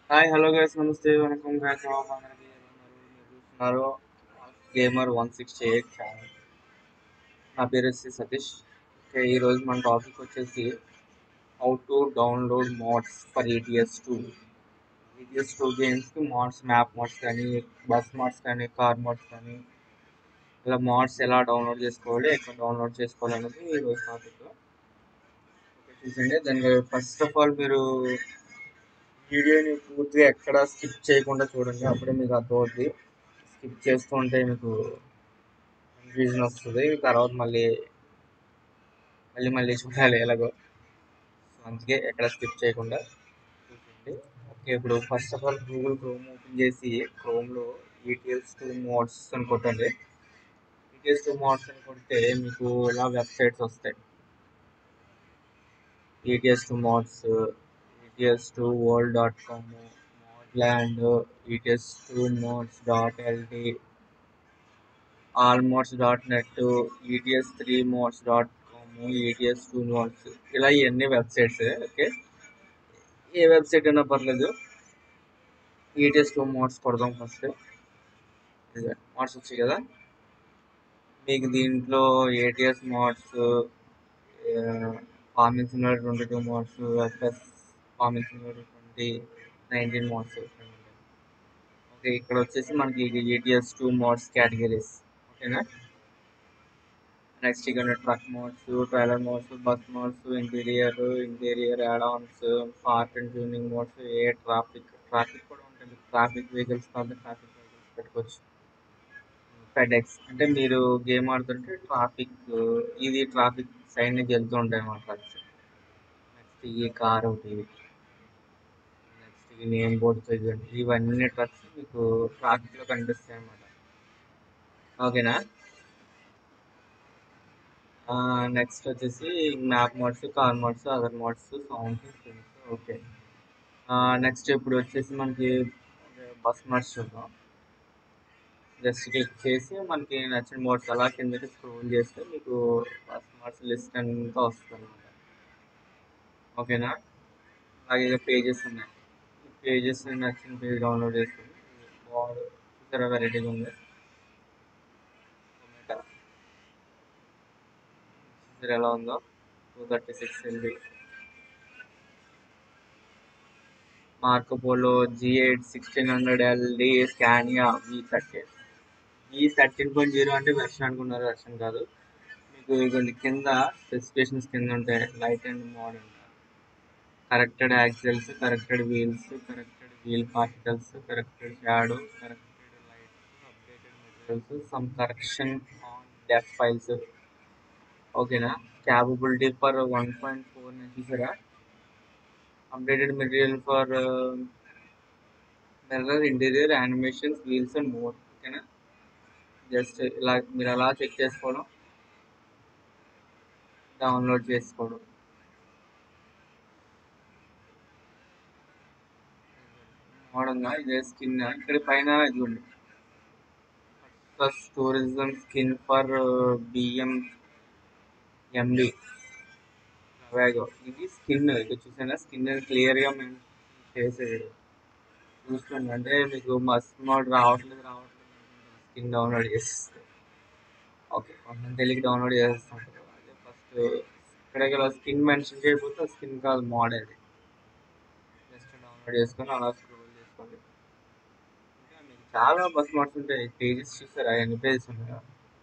hi hello guys నమస్తే వనకం guys అందరికీ ఎలా ఉన్నారు మీరు చూస్తున్నారు gamer one sixty eight channel నా పేరు వచ్చి సతీష్ ఓకే ఈరోజు మన టాపిక్ వచ్చేసి how to download mods for ETS two ETS two గేమ్స్కి మోడ్స్ మ్యాప్ మోడ్స్ కానీ బస్ మోడ్స్ కానీ కార్ మోడ్స్ కానీ ఇలా మోడ్స్ ఎలా డౌన్లోడ్ చేసుకోవాలి ఎక్కడ డౌన్లోడ్ చేసుకోవాలి అనేది ఈరోజు టాపిక్ ఓకే చూసండి దానికి ఫస్ట్ ఆఫ్ ఆల్ మీరు వీడియోని పూర్తిగా ఎక్కడ స్కిప్ చేయకుండా చూడండి అప్పుడే మీకు అర్థమవుతుంది స్కిప్ చేస్తూ ఉంటే మీకు కన్ఫ్యూజన్ వస్తుంది తర్వాత మళ్ళీ మళ్ళీ మళ్ళీ చూడాలి ఎలాగో సో అందుకే ఎక్కడ స్కిప్ చేయకుండా చూడండి ఓకే ఇప్పుడు first of all Google Chrome open చేసి క్రోమ్లో ఈటీఎల్స్ టూ మోడ్స్ అని కొట్టండి ఈటీఎల్స్ టూ మోడ్స్ అని కొడితే మీకు ఇలా వెబ్సైట్స్ వస్తాయి ETS two mods ETS two world dot com modland ETS two mods dot LT all mods dot net ETS three mods dot com ETS two mods ఇలా ఇవన్నీ వెబ్సైట్స్ ఓకే ఏ వెబ్సైట్ అయినా పర్లేదు ఈటీఎస్ టూ మోడ్స్ కొడదాం first mods వచ్చాయి కదా మీకు దీంట్లో ATS mods farming simulator twenty two mods FS farming simulator twenty nineteen mods okay ఇక్కడ వచ్చేసి మనకి ఏటీఎస్ టూ మోడ్స్ కేటగిరీస్ ఓకేనా నెక్స్ట్ ఇక్కడ truck mods trailer mods bus mods interior interior addons part and tuning mods ఏ traffic traffic కూడా ఉంటుంది traffic vehicles కాబట్టి traffic vehicles పెట్టుకోవచ్చు ఫెడెక్స్ అంటే మీరు గేమ్ ఆడుతుంటే ట్రాఫిక్ ఇది ట్రాఫిక్ సైడ్ నుంచి వెళ్తూ ఉంటాయి అన్నమాట ట్రక్స్ నెక్స్ట్ ఈ కార్ ఒకటి నెక్స్ట్ ఈ నేమ్ బోర్డ్స్ ఇవన్నీ ట్రక్స్ మీకు ట్రాఫిక్లో కనిపిస్తాయి అన్నమాట ఓకేనా నెక్స్ట్ వచ్చేసి map mods car mods other mods sounds screens okay next ఇప్పుడు వచ్చేసి మనకి బస్ మోడ్స్ చూద్దాం జస్ట్ క్లిక్ చేసి మనకి నచ్చిన మోడ్స్ అలా కిందకి స్క్రోల్ చేస్తే మీకు బస్ మోడ్స్ లిస్ట్ అంతా వస్తుంది అనమాట ఓకేనా అలాగే పేజెస్ ఉన్నాయి పేజెస్ నచ్చిన పేజ్ డౌన్లోడ్ చేసుకుని చూసారా వెరైటీగా ఉంది చూసారు ఎలా ఉందో two thirty six MB Marco Polo G eight sixteen hundred LD Scania V thirteen ఈ థర్టీన్ పాయింట్ జీరో అంటే వెర్షన్ అనుకున్నారు వెర్షన్ కాదు మీకు ఇదిగోండి కింద స్పెసిఫికేషన్స్ కింద ఉంటాయి light and model corrected axles corrected wheels corrected wheel particles corrected shadow corrected lights updated materials some correction on def files ఓకేనా capability for one point four చూసారా updated material for mirror interior animations wheels and more ఓకేనా just ఇలా మీరు అలా check చేసుకోవడం download చేసుకోవడం మోడంగా ఇదే skin ఇక్కడ పైన ఇదిగోండి first tourism skin for BM MD Vego ఇది స్కిన్ ఇది చూసారా స్కిన్ క్లియర్గా మేము చేసేది చూసుకోండి అంటే మీకు మస్ట్ మోడ్ రావట్లేదు రావట్లేదు స్కిన్ డౌన్లోడ్ చేస్తే ఓకే కొంచెం తెలియక డౌన్లోడ్ చేస్తాం అదే ఫస్ట్ ఇక్కడ స్కిన్ మెన్షన్ చేయకపోతే స్కిన్ కాదు మోడ్ అది జస్ట్ డౌన్లోడ్ చేసుకొని అలా స్క్రోల్ చేసుకోండి ఇంకా మీకు చాలా బస్ మోడ్స్ ఉంటాయి పేజెస్ చూసారా ఎన్ని పేజెస్ ఉన్నాయో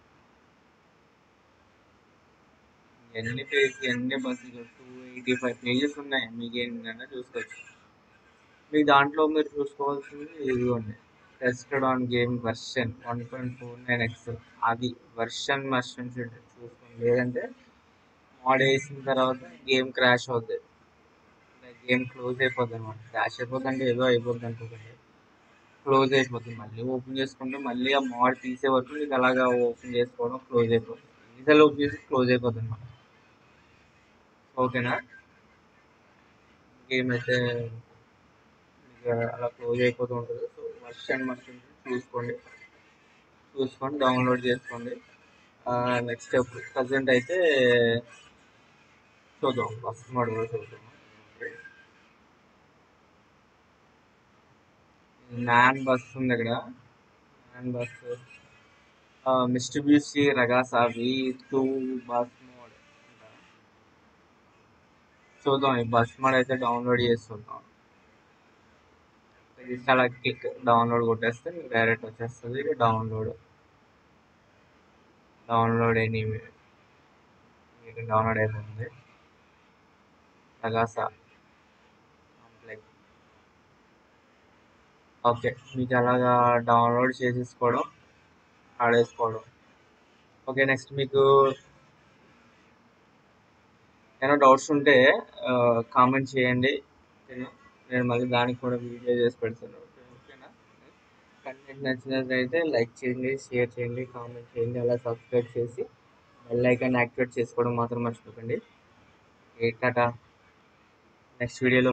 ఎన్ని పేజ్ ఎన్ని బస్సులు టూ ఎయిటీ ఫైవ్ పేజెస్ ఉన్నాయి మీకు ఏంటంటే చూసుకోవచ్చు మీకు దాంట్లో మీరు చూసుకోవాల్సింది ఇదిగోండి tested on game version one point four nine X అది వర్షన్ వర్షన్ చూసుకోండి లేదంటే మోడ్ వేసిన తర్వాత గేమ్ క్రాష్ అవుతుంది గేమ్ క్లోజ్ అయిపోద్ది అనమాట క్రాష్ అయిపోద్ది అంటే ఏదో అయిపోద్ది అనుకోకండి క్లోజ్ అయిపోతుంది మళ్ళీ ఓపెన్ చేసుకుంటే మళ్ళీ ఆ మోడ్ తీసే వరకు మీకు అలాగా ఓపెన్ చేసుకోవడం క్లోజ్ అయిపోతుంది ఎన్నిసార్లు ఓపెన్ చేసి క్లోజ్ అయిపోతుంది అనమాట ఓకేనా గేమ్ అయితే మీకు అలా క్లోజ్ అయిపోతూ ఉంటుంది సో వర్షన్ వర్షన్ చూసుకోండి చూసుకొని డౌన్లోడ్ చేసుకోండి నెక్స్ట్ ప్రజెంట్ అయితే చూద్దాం ఫస్ట్ మోడ్ కూడా చూద్దాం నాన్ బస్ ఉంది ఇక్కడ నాన్ బస్ మిస్టిబ్యూసి రగాసా వి టూ బస్ మోడ్ చూద్దాం ఈ బస్ మోడ్ అయితే డౌన్లోడ్ చేసి చూద్దాం జస్ట్ అలా క్లిక్ డౌన్లోడ్ కొట్టేస్తే మీకు డైరెక్ట్ వచ్చేస్తుంది డౌన్లోడ్ డౌన్లోడ్ ఎనీ మీకు డౌన్లోడ్ అయిపోతుంది రగాసా కాంప్లెక్స్ ఓకే మీకు అలాగా డౌన్లోడ్ చేసేసుకోవడం ఆడేసుకోవడం ఓకే నెక్స్ట్ మీకు ఏమైనా డౌట్స్ ఉంటే కామెంట్ చేయండి నేను నేను మళ్ళీ దానికి కూడా వీడియో చేసి పెడతాను ఓకేనా కంటెంట్ నచ్చినట్లయితే లైక్ చేయండి షేర్ చేయండి కామెంట్ చేయండి అలా సబ్స్క్రైబ్ చేసి బెల్ ఐకాన్ యాక్టివేట్ చేసుకోవడం మాత్రం మర్చిపోకండి ఏ టాటా నెక్స్ట్ వీడియోలో